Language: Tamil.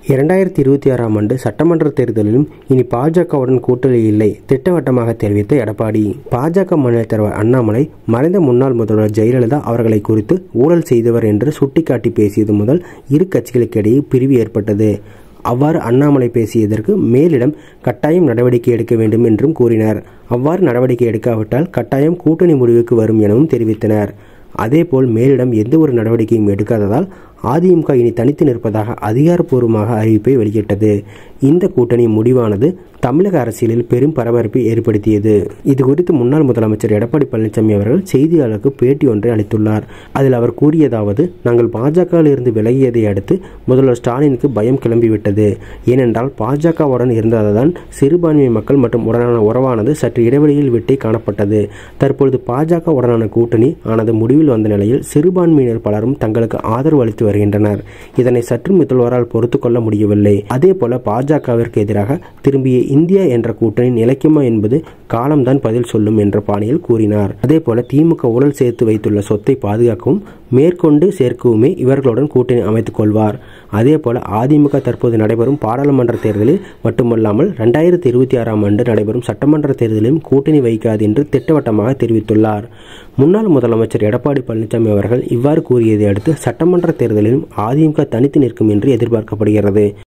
இரண்டாயிரத்தி இருபத்தி ஆறாம் ஆண்டு சட்டமன்ற தேர்தலிலும் இனி பாஜகவுடன் கூட்டணி இல்லை திட்டவட்டமாக தெரிவித்த எடப்பாடி பாஜக மாநில தலைவர் அண்ணாமலை மறைந்த முன்னாள் முதல்வர் ஜெயலலிதா அவர்களை குறித்து ஊழல் செய்தவர் என்று சுட்டிக்காட்டி பேசியது முதல் இரு கட்சிகளுக்கிடையே பிரிவு ஏற்பட்டது அவ்வாறு அண்ணாமலை பேசியதற்கு மேலிடம் கட்டாயம் நடவடிக்கை எடுக்க வேண்டும் என்றும் கூறினார் அவ்வாறு நடவடிக்கை எடுக்காவிட்டால் கட்டாயம் கூட்டணி முடிவுக்கு வரும் எனவும் தெரிவித்தனர் அதேபோல் மேலிடம் எந்த ஒரு நடவடிக்கையும் எடுக்காததால் அதிமுக இனி தனித்து நிற்பதாக அதிகாரப்பூர்வமாக அறிவிப்பை வெளியிட்டது இந்த கூட்டணி முடிவானது தமிழக அரசியலில் பெரும் பரபரப்பை ஏற்படுத்தியது இது குறித்து முன்னாள் முதலமைச்சர் எடப்பாடி பழனிசாமி அவர்கள் செய்தியாளருக்கு பேட்டி ஒன்றை அளித்துள்ளார் அதில் அவர் கூறியதாவது நாங்கள் பாஜகவில் இருந்து விலகியதை அடுத்து முதல்வர் ஸ்டாலினுக்கு பயம் கிளம்பிவிட்டது ஏனென்றால் பாஜகவுடன் இருந்ததுதான் சிறுபான்மை மக்கள் மற்றும் உடனான உறவானது சற்று இடைவெளியில் விட்டே காணப்பட்டது தற்பொழுது பாஜக உடனான கூட்டணி ஆனது முடிவில் வந்த நிலையில் சிறுபான்மையினர் பலரும் தங்களுக்கு ஆதரவு அளித்து வருகின்றனர் இதனை சற்று முதல்வரால் பொறுத்து கொள்ள முடியவில்லை அதே போல பாஜகவிற்கு எதிராக திரும்பிய இந்தியா என்ற கூட்டணி நிலைக்குமா என்பது காலம்தான் பதில் சொல்லும் என்ற பாணியில் கூறினார் அதே போல திமுக ஊழல் சேர்த்து வைத்துள்ள சொத்தை பாதுகாக்கவும் மேற்கொண்டு சேர்க்கவுமே இவர்களுடன் கூட்டணி அமைத்துக் கொள்வார் அதே போல அதிமுக தற்போது நடைபெறும் பாராளுமன்ற தேர்தலில் மட்டுமல்லாமல் இரண்டாயிரத்தி இருபத்தி ஆறாம் ஆண்டு நடைபெறும் சட்டமன்ற தேர்தலிலும் கூட்டணி வைக்காது என்று திட்டவட்டமாக தெரிவித்துள்ளார் முன்னாள் முதலமைச்சர் எடப்பாடி பழனிசாமி அவர்கள் இவ்வாறு கூறியதை அடுத்து சட்டமன்ற தேர்தலிலும் அதிமுக தனித்து நிற்கும் என்று எதிர்பார்க்கப்படுகிறது